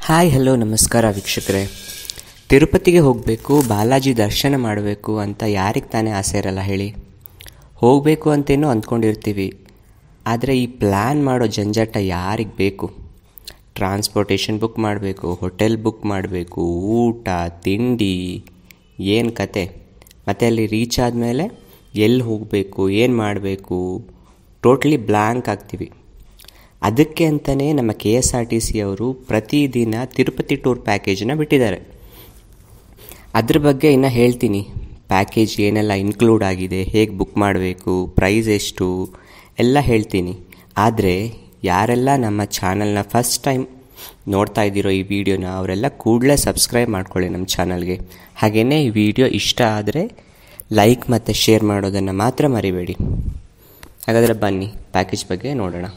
hi hello ನಮಸ್ಕಾರ ವೀಕ್ಷಕರೇ ತಿರುಪತಿಗೆ ಹೋಗಬೇಕು ಬಾಲಾಜಿ ದರ್ಶನ ಮಾಡಬೇಕು ಅಂತ ಯಾರಿಗೆ ತಾನೇ ಆಸೆ ಇರಲ್ಲ ಹೇಳಿ ಹೋಗಬೇಕು ಅಂತೇನೋ ಅಂದ್ಕೊಂಡಿರ್ತೀವಿ ಆದರೆ ಈ ಪ್ಲ್ಯಾನ್ ಮಾಡೋ ಜಂಜಾಟ ಯಾರಿಗೆ ಬೇಕು ಟ್ರಾನ್ಸ್ಪೋರ್ಟೇಷನ್ ಬುಕ್ ಮಾಡಬೇಕು ಹೋಟೆಲ್ ಬುಕ್ ಮಾಡಬೇಕು ಊಟ ತಿಂಡಿ ಏನು ಕತೆ ಮತ್ತು ಅಲ್ಲಿ ರೀಚ್ ಆದಮೇಲೆ ಎಲ್ಲಿ ಹೋಗಬೇಕು ಏನು ಮಾಡಬೇಕು ಟೋಟ್ಲಿ ಬ್ಲ್ಯಾಂಕ್ ಆಗ್ತೀವಿ ಅದಕ್ಕೆ ಅಂತಲೇ ನಮ್ಮ K S R T C ಅವರು ಪ್ರತಿದಿನ ತಿರುಪತಿ ಟೂರ್ ಪ್ಯಾಕೇಜನ್ನ ಬಿಟ್ಟಿದ್ದಾರೆ ಅದ್ರ ಬಗ್ಗೆ ಇನ್ನು ಹೇಳ್ತೀನಿ ಪ್ಯಾಕೇಜ್ ಏನೆಲ್ಲ ಇನ್ಕ್ಲೂಡ್ ಆಗಿದೆ ಹೇಗೆ ಬುಕ್ ಮಾಡಬೇಕು ಪ್ರೈಸ್ ಎಷ್ಟು ಎಲ್ಲ ಹೇಳ್ತೀನಿ ಆದರೆ ಯಾರೆಲ್ಲ ನಮ್ಮ ಚಾನಲ್ನ ಫಸ್ಟ್ ಟೈಮ್ ನೋಡ್ತಾ ಇದ್ದೀರೋ ಈ ವಿಡಿಯೋನ ಅವರೆಲ್ಲ ಕೂಡಲೇ ಸಬ್ಸ್ಕ್ರೈಬ್ ಮಾಡ್ಕೊಳ್ಳಿ ನಮ್ಮ ಚಾನಲ್ಗೆ ಹಾಗೆಯೇ ಈ ವಿಡಿಯೋ ಇಷ್ಟ ಆದರೆ ಲೈಕ್ ಮತ್ತು ಶೇರ್ ಮಾಡೋದನ್ನು ಮಾತ್ರ ಮರಿಬೇಡಿ ಹಾಗಾದರೆ ಬನ್ನಿ ಪ್ಯಾಕೇಜ್ ಬಗ್ಗೆ ನೋಡೋಣ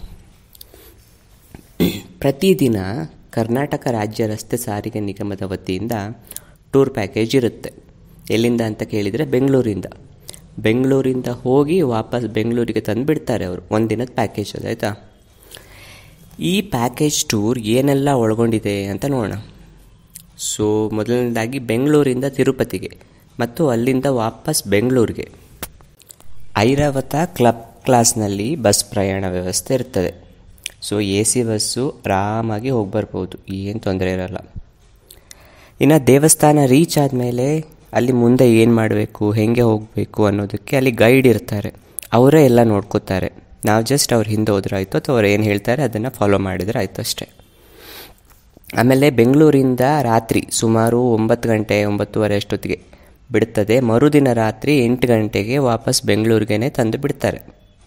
ಪ್ರತಿದಿನ ಕರ್ನಾಟಕ ರಾಜ್ಯ ರಸ್ತೆ ಸಾರಿಗೆ ನಿಗಮದ ವತಿಯಿಂದ ಟೂರ್ ಪ್ಯಾಕೇಜ್ ಇರುತ್ತೆ ಎಲ್ಲಿಂದ ಅಂತ ಕೇಳಿದರೆ ಬೆಂಗಳೂರಿಂದ ಬೆಂಗಳೂರಿಂದ ಹೋಗಿ ವಾಪಸ್ ಬೆಂಗಳೂರಿಗೆ ತಂದು ಬಿಡ್ತಾರೆ ಅವರು ಒಂದಿನದ ಪ್ಯಾಕೇಜ್ ಅದು ಆಯಿತಾ ಈ ಪ್ಯಾಕೇಜ್ ಟೂರ್ ಏನೆಲ್ಲ ಒಳಗೊಂಡಿದೆ ಅಂತ ನೋಡೋಣ ಸೊ ಮೊದಲನೇದಾಗಿ ಬೆಂಗಳೂರಿಂದ ತಿರುಪತಿಗೆ ಮತ್ತು ಅಲ್ಲಿಂದ ವಾಪಸ್ ಬೆಂಗಳೂರಿಗೆ ಐರಾವತ ಕ್ಲಬ್ ಕ್ಲಾಸ್ನಲ್ಲಿ ಬಸ್ ಪ್ರಯಾಣ ವ್ಯವಸ್ಥೆ ಇರ್ತದೆ ಸೊ ಎ ಸಿ ಬಸ್ಸು ಆರಾಮಾಗಿ ಹೋಗಿ ಬರ್ಬೋದು ಏನು ತೊಂದರೆ ಇರಲ್ಲ ಇನ್ನು ದೇವಸ್ಥಾನ ರೀಚ್ ಆದಮೇಲೆ ಅಲ್ಲಿ ಮುಂದೆ ಏನು ಮಾಡಬೇಕು ಹೇಗೆ ಹೋಗಬೇಕು ಅನ್ನೋದಕ್ಕೆ ಅಲ್ಲಿ ಗೈಡ್ ಇರ್ತಾರೆ ಅವರೇ ಎಲ್ಲ ನೋಡ್ಕೋತಾರೆ ನಾವು ಜಸ್ಟ್ ಅವ್ರ ಹಿಂದೆ ಹೋದ್ರೆ ಆಯಿತು ಅಥವಾ ಅವ್ರು ಏನು ಹೇಳ್ತಾರೆ ಅದನ್ನು ಫಾಲೋ ಮಾಡಿದರೆ ಆಯಿತು ಅಷ್ಟೇ ಆಮೇಲೆ ಬೆಂಗಳೂರಿಂದ ರಾತ್ರಿ ಸುಮಾರು ಒಂಬತ್ತು ಗಂಟೆ ಒಂಬತ್ತುವರೆ ಅಷ್ಟೊತ್ತಿಗೆ ಬಿಡ್ತದೆ ಮರುದಿನ ರಾತ್ರಿ ಎಂಟು ಗಂಟೆಗೆ ವಾಪಸ್ ಬೆಂಗಳೂರಿಗೇ ತಂದು ಬಿಡ್ತಾರೆ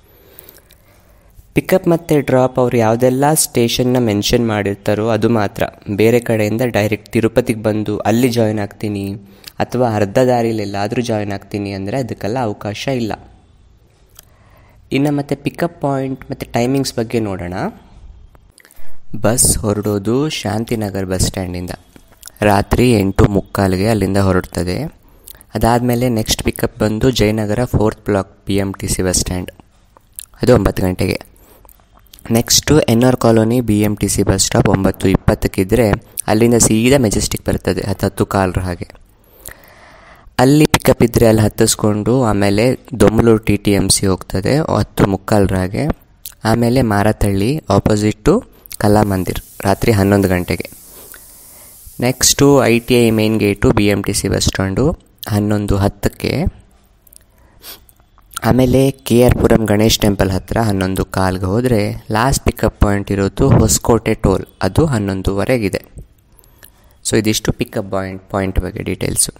ಪಿಕಪ್ ಮತ್ತು ಡ್ರಾಪ್ ಅವ್ರು ಯಾವುದೆಲ್ಲ ಸ್ಟೇಷನ್ನ ಮೆನ್ಷನ್ ಮಾಡಿರ್ತಾರೋ ಅದು ಮಾತ್ರ ಬೇರೆ ಕಡೆಯಿಂದ ಡೈರೆಕ್ಟ್ ತಿರುಪತಿಗೆ ಬಂದು ಅಲ್ಲಿ ಜಾಯ್ನ್ ಆಗ್ತೀನಿ ಅಥವಾ ಅರ್ಧ ದಾರಿಲಿ ಎಲ್ಲಾದರೂ ಜಾಯ್ನ್ ಆಗ್ತೀನಿ ಅಂದರೆ ಅದಕ್ಕೆಲ್ಲ ಅವಕಾಶ ಇಲ್ಲ ಇನ್ನು ಮತ್ತು ಪಿಕಪ್ ಪಾಯಿಂಟ್ ಮತ್ತು ಟೈಮಿಂಗ್ಸ್ ಬಗ್ಗೆ ನೋಡೋಣ ಬಸ್ ಹೊರಡೋದು ಶಾಂತಿನಗರ್ ಬಸ್ ಸ್ಟ್ಯಾಂಡಿಂದ ರಾತ್ರಿ ಎಂಟು ಮುಕ್ಕಾಲಿಗೆ ಅಲ್ಲಿಂದ ಹೊರಡ್ತದೆ ಅದಾದಮೇಲೆ ನೆಕ್ಸ್ಟ್ ಪಿಕಪ್ ಬಂದು Jayanagar fourth block P M T C bus stand ಅದು ಒಂಬತ್ತು ಗಂಟೆಗೆ next N R colony B M T C bus stop ಒಂಬತ್ತು ಇಪ್ಪತ್ತಕ್ಕಿದ್ದರೆ ಅಲ್ಲಿಂದ ಸೀದಾ ಮೆಜೆಸ್ಟಿಕ್ ಬರ್ತದೆ ಹತ್ತತ್ತು ಕಾಲರ ಹಾಗೆ ಅಲ್ಲಿ ಪಿಕಪ್ ಇದ್ದರೆ ಅಲ್ಲಿ ಹತ್ತಿಸ್ಕೊಂಡು ಆಮೇಲೆ Domlur T T M C ಹೋಗ್ತದೆ ಹತ್ತು ಮುಕ್ಕಾಲರ ಹಾಗೆ ಆಮೇಲೆ ಮಾರತಳ್ಳಿ ಆಪೋಸಿಟ್ಟು ಕಲಾಮಂದಿರ್ ರಾತ್ರಿ ಹನ್ನೊಂದು ಗಂಟೆಗೆ next I T I main gate B M T C bus stand ಹನ್ನೊಂದು ಹತ್ತಕ್ಕೆ ಆಮೇಲೆ K R Puram Ganesh temple ಹತ್ತಿರ ಹನ್ನೊಂದು ಕಾಲ್ಗೆ ಹೋದರೆ ಲಾಸ್ಟ್ ಪಿಕಪ್ ಪಾಯಿಂಟ್ ಇರೋದು ಹೊಸಕೋಟೆ ಟೋಲ್ ಅದು ಹನ್ನೊಂದುವರೆಗಿದೆ ಸೊ ಇದಿಷ್ಟು ಪಿಕಪ್ ಪಾಯಿಂಟ್ ಪಾಯಿಂಟ್ ಬಗ್ಗೆ ಡೀಟೇಲ್ಸು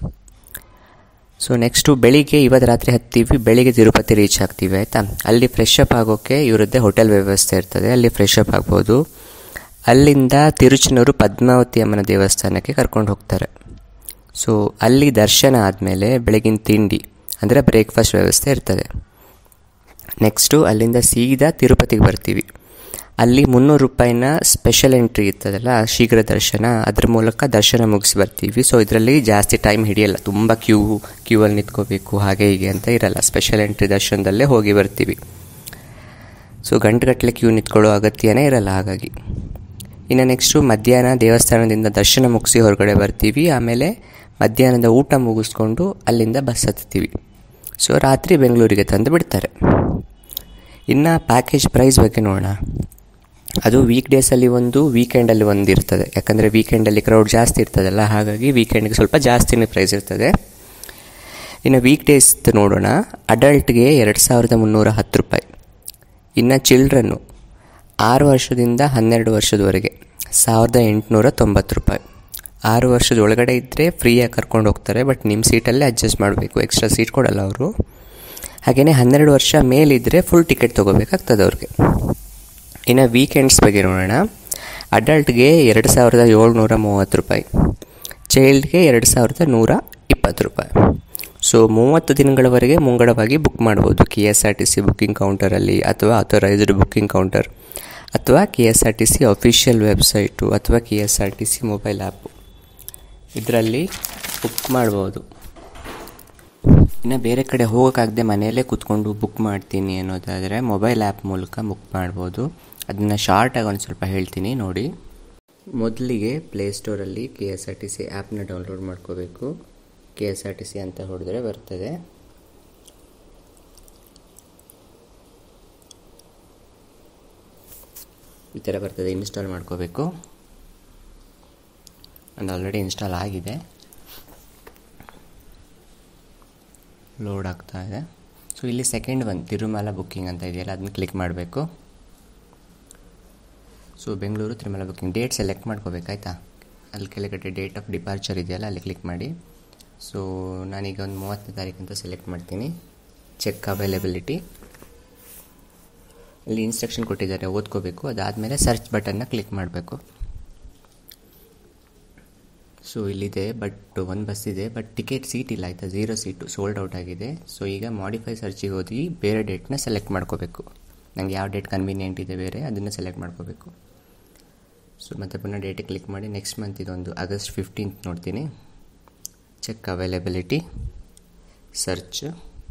ಸೊ ನೆಕ್ಸ್ಟು ಬೆಳಿಗ್ಗೆ ಇವತ್ತು ರಾತ್ರಿ ಹತ್ತೀವಿ ಬೆಳಿಗ್ಗೆ ತಿರುಪತಿ ರೀಚ್ ಆಗ್ತೀವಿ ಆಯಿತಾ ಅಲ್ಲಿ ಫ್ರೆಶ್ ಅಪ್ ಆಗೋಕ್ಕೆ ಇವರದ್ದೇ ಹೋಟೆಲ್ ವ್ಯವಸ್ಥೆ ಇರ್ತದೆ ಅಲ್ಲಿ ಫ್ರೆಶ್ ಅಪ್ ಆಗ್ಬೋದು ಅಲ್ಲಿಂದ ತಿರುಚನೂರು ಪದ್ಮಾವತಿ ಅಮ್ಮನ ದೇವಸ್ಥಾನಕ್ಕೆ ಕರ್ಕೊಂಡು ಹೋಗ್ತಾರೆ ಸೊ ಅಲ್ಲಿ ದರ್ಶನ ಆದಮೇಲೆ ಬೆಳಗಿನ ತಿಂಡಿ ಅಂದರೆ ಬ್ರೇಕ್ಫಾಸ್ಟ್ ವ್ಯವಸ್ಥೆ ಇರ್ತದೆ ನೆಕ್ಸ್ಟು ಅಲ್ಲಿಂದ ಸೀದಾ ತಿರುಪತಿಗೆ ಬರ್ತೀವಿ ಅಲ್ಲಿ ಮುನ್ನೂರು ರೂಪಾಯಿನ ಸ್ಪೆಷಲ್ ಎಂಟ್ರಿ ಇರ್ತದಲ್ಲ ಶೀಘ್ರ ದರ್ಶನ ಅದ್ರ ಮೂಲಕ ದರ್ಶನ ಮುಗಿಸಿ ಬರ್ತೀವಿ ಸೊ ಇದರಲ್ಲಿ ಜಾಸ್ತಿ ಟೈಮ್ ಹಿಡಿಯಲ್ಲ ತುಂಬ ಕ್ಯೂ ಕ್ಯೂ ಅಲ್ಲಿ ನಿಂತ್ಕೋಬೇಕು ಹಾಗೆ ಹೀಗೆ ಅಂತ ಇರಲ್ಲ ಸ್ಪೆಷಲ್ ಎಂಟ್ರಿ ದರ್ಶನದಲ್ಲೇ ಹೋಗಿ ಬರ್ತೀವಿ ಸೊ ಗಂಟೆಗಟ್ಟಲೆ ಕ್ಯೂ ನಿಂತ್ಕೊಳ್ಳೋ ಅಗತ್ಯನೇ ಇರಲ್ಲ ಹಾಗಾಗಿ ಇನ್ನು ನೆಕ್ಸ್ಟು ಮಧ್ಯಾಹ್ನ ದೇವಸ್ಥಾನದಿಂದ ದರ್ಶನ ಮುಗಿಸಿ ಹೊರಗಡೆ ಬರ್ತೀವಿ ಆಮೇಲೆ ಮಧ್ಯಾಹ್ನದ ಊಟ ಮುಗಿಸ್ಕೊಂಡು ಅಲ್ಲಿಂದ ಬಸ್ ಹತ್ತೀವಿ ಸೊ ರಾತ್ರಿ ಬೆಂಗಳೂರಿಗೆ ತಂದು ಬಿಡ್ತಾರೆ ಇನ್ನು ಪ್ಯಾಕೇಜ್ ಪ್ರೈಸ್ ಬಗ್ಗೆ ನೋಡೋಣ ಅದು ವೀಕ್ ಡೇಸಲ್ಲಿ ಒಂದು ವೀಕೆಂಡಲ್ಲಿ ಒಂದು ಇರ್ತದೆ ಯಾಕಂದರೆ ವೀಕೆಂಡಲ್ಲಿ ಕ್ರೌಡ್ ಜಾಸ್ತಿ ಇರ್ತದಲ್ಲ ಹಾಗಾಗಿ ವೀಕೆಂಡ್ಗೆ ಸ್ವಲ್ಪ ಜಾಸ್ತಿನೇ ಪ್ರೈಸ್ ಇರ್ತದೆ ಇನ್ನು ವೀಕ್ ಡೇಸ್ ನೋಡೋಣ ಅಡಲ್ಟ್ಗೆ ಎರಡು ಸಾವಿರದ ಮುನ್ನೂರ ಹತ್ತು ರೂಪಾಯಿ ಇನ್ನು ಚಿಲ್ಡ್ರನ್ನು ಆರು ವರ್ಷದಿಂದ ಹನ್ನೆರಡು ವರ್ಷದವರೆಗೆ ಸಾವಿರದ ಎಂಟುನೂರ ತೊಂಬತ್ತು ರೂಪಾಯಿ ಆರು ವರ್ಷದ ಒಳಗಡೆ ಇದ್ದರೆ ಫ್ರೀಯಾಗಿ ಕರ್ಕೊಂಡು ಹೋಗ್ತಾರೆ ಬಟ್ ನಿಮ್ಮ ಸೀಟಲ್ಲೇ ಅಡ್ಜಸ್ಟ್ ಮಾಡಬೇಕು ಎಕ್ಸ್ಟ್ರಾ ಸೀಟ್ ಕೊಡಲ್ಲ ಅವರು ಹಾಗೆಯೇ ಹನ್ನೆರಡು ವರ್ಷ ಮೇಲಿದ್ದರೆ ಫುಲ್ ಟಿಕೆಟ್ ತೊಗೋಬೇಕಾಗ್ತದೆ ಅವ್ರಿಗೆ ಇನ್ನು ವೀಕೆಂಡ್ಸ್ ಬಗ್ಗೆ ನೋಡೋಣ ಅಡಲ್ಟ್ಗೆ ಎರಡು ಸಾವಿರದ ಏಳ್ನೂರ ಮೂವತ್ತು ರೂಪಾಯಿ ಚೈಲ್ಡ್ಗೆ ಎರಡು ಸಾವಿರದ ನೂರ ಇಪ್ಪತ್ತು ರೂಪಾಯಿ ಸೊ ಮೂವತ್ತು ದಿನಗಳವರೆಗೆ ಮುಂಗಡವಾಗಿ ಬುಕ್ ಮಾಡ್ಬೋದು K S R T C booking ಕೌಂಟರಲ್ಲಿ ಅಥವಾ ಅಥರೈಸ್ಡ್ ಬುಕ್ಕಿಂಗ್ ಕೌಂಟರ್ ಅಥವಾ K S R T C official website ಅಥವಾ K S R T C mobile app ಇದರಲ್ಲಿ ಬುಕ್ ಮಾಡ್ಬೋದು ಇನ್ನು ಬೇರೆ ಕಡೆ ಹೋಗೋಕ್ಕಾಗದೆ ಮನೆಯಲ್ಲೇ ಕೂತ್ಕೊಂಡು ಬುಕ್ ಮಾಡ್ತೀನಿ ಅನ್ನೋದಾದರೆ ಮೊಬೈಲ್ ಆ್ಯಪ್ ಮೂಲಕ ಬುಕ್ ಮಾಡ್ಬೋದು ಅದನ್ನು ಶಾರ್ಟಾಗಿ ಒಂದು ಸ್ವಲ್ಪ ಹೇಳ್ತೀನಿ ನೋಡಿ ಮೊದಲಿಗೆ ಪ್ಲೇಸ್ಟೋರಲ್ಲಿ K S R T C ಆ್ಯಪ್ನ ಡೌನ್ಲೋಡ್ ಮಾಡ್ಕೋಬೇಕು K S R T C ಅಂತ ಹೊಡೆದ್ರೆ ಬರ್ತದೆ ಈ ಥರ ಬರ್ತದೆ ಇನ್ಸ್ಟಾಲ್ ಮಾಡ್ಕೋಬೇಕು ನಂದು ಆಲ್ರೆಡಿ ಇನ್ಸ್ಟಾಲ್ ಆಗಿದೆ ಲೋಡ್ ಆಗ್ತಾ ಇದೆ ಸೊ ಇಲ್ಲಿ ಸೆಕೆಂಡ್ ಒನ್ ತಿರುಮಲ ಬುಕ್ಕಿಂಗ್ ಅಂತ ಇದೆಯಲ್ಲ ಅದನ್ನ ಕ್ಲಿಕ್ ಮಾಡಬೇಕು so Bengaluru Tirumala booking date select ಮಾಡ್ಕೋಬೇಕಾಯ್ತಾ ಅಲ್ಲಿ ಕೆಳಗಡೆ ಡೇಟ್ ಆಫ್ ಡಿಪಾರ್ಚರ್ ಇದೆಯಲ್ಲ ಅಲ್ಲಿ ಕ್ಲಿಕ್ ಮಾಡಿ ಸೊ ನಾನೀಗ ಒಂದು ಮೂವತ್ತನೇ ತಾರೀಕು ಅಂತ ಸೆಲೆಕ್ಟ್ ಮಾಡ್ತೀನಿ ಚೆಕ್ ಅವೈಲಬಿಲಿಟಿ ಇಲ್ಲಿ ಇನ್ಸ್ಟ್ರಕ್ಷನ್ ಕೊಟ್ಟಿದ್ದಾರೆ ಓದ್ಕೋಬೇಕು ಅದಾದಮೇಲೆ ಸರ್ಚ್ ಬಟನ್ನ ಕ್ಲಿಕ್ ಮಾಡಬೇಕು ಸೊ ಇಲ್ಲಿದೆ ಬಟ್ ಒಂದು ಬಸ್ ಇದೆ ಬಟ್ ಟಿಕೆಟ್ ಸೀಟ್ ಇಲ್ಲ ಆಯಿತಾ ಝೀರೋ ಸೀಟು ಸೋಲ್ಡ್ ಔಟ್ ಆಗಿದೆ ಸೊ ಈಗ ಮಾಡಿಫೈ ಸರ್ಚಿಗೆ ಹೋಗಿ ಬೇರೆ ಡೇಟ್ನ ಸೆಲೆಕ್ಟ್ ಮಾಡ್ಕೋಬೇಕು ನನಗೆ ಯಾವ ಡೇಟ್ ಕನ್ವೀನಿಯೆಂಟ್ ಇದೆ ಬೇರೆ ಅದನ್ನು ಸೆಲೆಕ್ಟ್ ಮಾಡ್ಕೋಬೇಕು ಸೊ ಮತ್ತೆ ಪುನಃ ಡೇಟಿಗೆ ಕ್ಲಿಕ್ ಮಾಡಿ ನೆಕ್ಸ್ಟ್ ಮಂತ್ ಇದೊಂದು ಆಗಸ್ಟ್ ಫಿಫ್ಟೀನ್ತ್ ನೋಡ್ತೀನಿ ಚೆಕ್ ಅವೈಲಬಿಲಿಟಿ ಸರ್ಚ್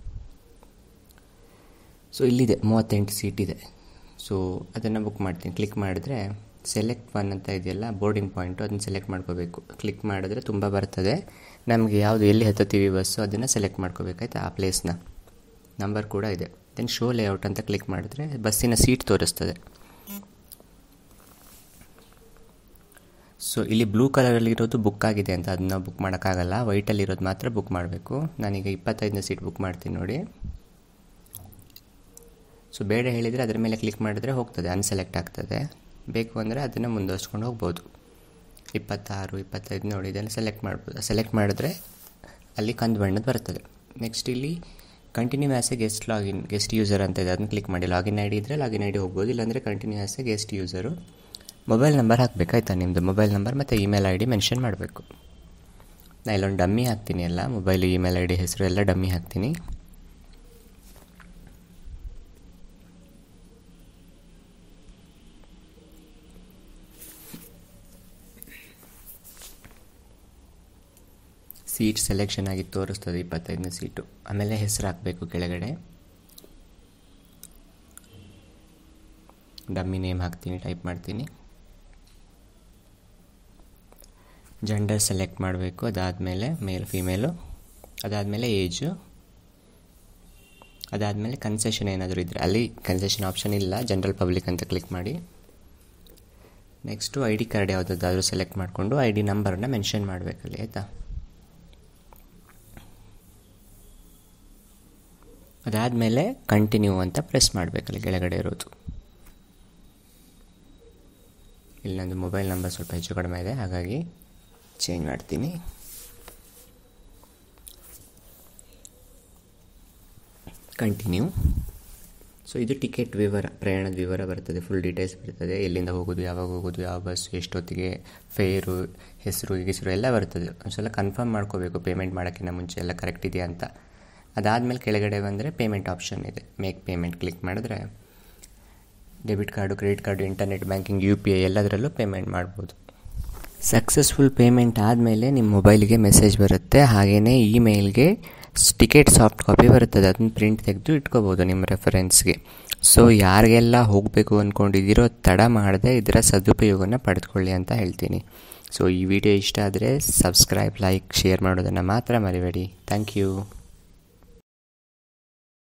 ಸೊ ಇಲ್ಲಿದೆ ಮೂವತ್ತೆಂಟು ಸೀಟ್ ಇದೆ ಸೊ ಅದನ್ನು ಬುಕ್ ಮಾಡ್ತೀನಿ ಕ್ಲಿಕ್ ಮಾಡಿದ್ರೆ ಸೆಲೆಕ್ಟ್ ಒನ್ ಅಂತ ಇದೆಯಲ್ಲ ಬೋರ್ಡಿಂಗ್ ಪಾಯಿಂಟು ಅದನ್ನು ಸೆಲೆಕ್ಟ್ ಮಾಡ್ಕೋಬೇಕು ಕ್ಲಿಕ್ ಮಾಡಿದ್ರೆ ತುಂಬ ಬರ್ತದೆ ನಮಗೆ ಯಾವುದು ಎಲ್ಲಿ ಹತ್ತುತ್ತೀವಿ ಬಸ್ಸು ಅದನ್ನು ಸೆಲೆಕ್ಟ್ ಮಾಡ್ಕೋಬೇಕಾಯ್ತು ಆ ಪ್ಲೇಸ್ನ ನಂಬರ್ ಕೂಡ ಇದೆ ದೆನ್ ಶೋ ಲೇಔಟ್ ಅಂತ ಕ್ಲಿಕ್ ಮಾಡಿದ್ರೆ ಬಸ್ಸಿನ ಸೀಟ್ ತೋರಿಸ್ತದೆ ಸೊ ಇಲ್ಲಿ ಬ್ಲೂ ಕಲರಲ್ಲಿರೋದು ಬುಕ್ ಆಗಿದೆ ಅಂತ ಅದನ್ನ ಬುಕ್ ಮಾಡೋಕ್ಕಾಗಲ್ಲ ವೈಟಲ್ಲಿರೋದು ಮಾತ್ರ ಬುಕ್ ಮಾಡಬೇಕು ನಾನೀಗ ಇಪ್ಪತ್ತೈದನೇ ಸೀಟ್ ಬುಕ್ ಮಾಡ್ತೀನಿ ನೋಡಿ ಸೊ ಬೇಡ ಹೇಳಿದರೆ ಅದರ ಮೇಲೆ ಕ್ಲಿಕ್ ಮಾಡಿದ್ರೆ ಹೋಗ್ತದೆ ಅನ್ಸೆಲೆಕ್ಟ್ ಆಗ್ತದೆ ಬೇಕು ಅಂದರೆ ಅದನ್ನು ಮುಂದುವರ್ಸ್ಕೊಂಡು ಹೋಗ್ಬೋದು ಇಪ್ಪತ್ತಾರು ಇಪ್ಪತ್ತೈದು ನೋಡಿ ಇದನ್ನು ಸೆಲೆಕ್ಟ್ ಮಾಡ್ಬೋದು ಸೆಲೆಕ್ಟ್ ಮಾಡಿದ್ರೆ ಅಲ್ಲಿ ಕಂದು ಬಣ್ಣದ ಬರ್ತದೆ ನೆಕ್ಸ್ಟ್ ಇಲ್ಲಿ continue as a guest login guest user ಅಂತ ಇದೆ ಅದನ್ನು ಕ್ಲಿಕ್ ಮಾಡಿ ಲಾಗಿನ್ ಐ ಡಿ ಇದ್ದರೆ ಲಾಗಿನ್ ಐ ಡಿ ಹೋಗ್ಬೋದು ಇಲ್ಲಾಂದರೆ continue as a guest user mobile number ಹಾಕಬೇಕಾಯ್ತಾ ನಿಮ್ಮದು ಮೊಬೈಲ್ ನಂಬರ್ ಮತ್ತು ಇಮೇಲ್ ಐ ಡಿ ಮೆನ್ಷನ್ ಮಾಡಬೇಕು ನಾನು ಇಲ್ಲೊಂದು ಡಮ್ಮಿ ಹಾಕ್ತೀನಿ ಎಲ್ಲ ಮೊಬೈಲ್ ಇಮೇಲ್ ಐ ಡಿ ಹೆಸರು ಎಲ್ಲ ಡಮ್ಮಿ ಹಾಕ್ತೀನಿ ಸೀಟ್ ಸೆಲೆಕ್ಷನ್ ಆಗಿ ತೋರಿಸ್ತದೆ ಇಪ್ಪತ್ತೈದನೇ ಸೀಟು ಆಮೇಲೆ ಹೆಸರು ಹಾಕಬೇಕು ಕೆಳಗಡೆ ಡಮ್ಮಿ ನೇಮ್ ಹಾಕ್ತೀನಿ ಟೈಪ್ ಮಾಡ್ತೀನಿ ಜೆಂಡರ್ ಸೆಲೆಕ್ಟ್ ಮಾಡಬೇಕು ಅದಾದಮೇಲೆ ಮೇಲ್ ಫಿಮೇಲು ಅದಾದಮೇಲೆ ಏಜು ಅದಾದಮೇಲೆ ಕನ್ಸೆಷನ್ ಏನಾದರೂ ಇದ್ದರೆ ಅಲ್ಲಿ ಕನ್ಸೆಷನ್ ಆಪ್ಷನ್ ಇಲ್ಲ ಜನರಲ್ ಪಬ್ಲಿಕ್ ಅಂತ ಕ್ಲಿಕ್ ಮಾಡಿ ನೆಕ್ಸ್ಟು ಐ ಡಿ ಕಾರ್ಡ್ ಯಾವುದಾದ್ರೂ ಸೆಲೆಕ್ಟ್ ಮಾಡಿಕೊಂಡು ಐ ಡಿ ನಂಬರನ್ನ ಮೆನ್ಷನ್ ಮಾಡಬೇಕಲ್ಲಿ ಆಯಿತಾ ಅದಾದಮೇಲೆ ಕಂಟಿನ್ಯೂ ಅಂತ ಪ್ರೆಸ್ ಮಾಡಬೇಕಲ್ಲಿ ಕೆಳಗಡೆ ಇರೋದು ಇಲ್ಲಿ ನಂದು ಮೊಬೈಲ್ ನಂಬರ್ ಸ್ವಲ್ಪ ಹೆಚ್ಚು ಕಡಿಮೆ ಇದೆ ಹಾಗಾಗಿ ಚೇಂಜ್ ಮಾಡ್ತೀನಿ ಕಂಟಿನ್ಯೂ ಸೊ ಇದು ಟಿಕೆಟ್ ವಿವರ ಪ್ರಯಾಣದ ವಿವರ ಬರ್ತದೆ ಫುಲ್ ಡೀಟೇಲ್ಸ್ ಬರ್ತದೆ ಎಲ್ಲಿಂದ ಹೋಗೋದು ಯಾವಾಗ ಹೋಗೋದು ಯಾವ ಬಸ್ ಎಷ್ಟೊತ್ತಿಗೆ ಫೇರು ಹೆಸರು ಹೆಸರು ಎಲ್ಲ ಬರ್ತದೆ ಒಂದ್ಸಲ ಕನ್ಫರ್ಮ್ ಮಾಡ್ಕೋಬೇಕು ಪೇಮೆಂಟ್ ಮಾಡೋಕ್ಕಿಂತ ಮುಂಚೆ ಎಲ್ಲ ಕರೆಕ್ಟ್ ಇದೆಯಾ ಅಂತ ಅದಾದಮೇಲೆ ಕೆಳಗಡೆ ಬಂದರೆ ಪೇಮೆಂಟ್ ಆಪ್ಷನ್ ಇದೆ ಮೇಕ್ ಪೇಮೆಂಟ್ ಕ್ಲಿಕ್ ಮಾಡಿದ್ರೆ debit card credit card internet banking U P I ಎಲ್ಲದರಲ್ಲೂ ಪೇಮೆಂಟ್ ಮಾಡ್ಬೋದು ಸಕ್ಸಸ್ಫುಲ್ ಪೇಮೆಂಟ್ ಆದಮೇಲೆ ನಿಮ್ಮ ಮೊಬೈಲಿಗೆ ಮೆಸೇಜ್ ಬರುತ್ತೆ ಹಾಗೆಯೇ ಇಮೇಲ್ಗೆ ಟಿಕೆಟ್ ಸಾಫ್ಟ್ ಕಾಪಿ ಬರುತ್ತದೆ ಅದನ್ನ ಪ್ರಿಂಟ್ ತೆಗೆದು ಇಟ್ಕೋಬೋದು ನಿಮ್ಮ ರೆಫರೆನ್ಸ್ಗೆ ಸೊ ಯಾರಿಗೆಲ್ಲ ಹೋಗಬೇಕು ಅಂದ್ಕೊಂಡಿದ್ದೀರೋ ತಡ ಮಾಡದೆ ಇದರ ಸದುಪಯೋಗನ ಪಡೆದುಕೊಳ್ಳಿ ಅಂತ ಹೇಳ್ತೀನಿ ಸೊ ಈ ವಿಡಿಯೋ ಇಷ್ಟ ಆದರೆ ಸಬ್ಸ್ಕ್ರೈಬ್ ಲೈಕ್ ಶೇರ್ ಮಾಡೋದನ್ನು ಮಾತ್ರ ಮರಿಬೇಡಿ ಥ್ಯಾಂಕ್ ಯು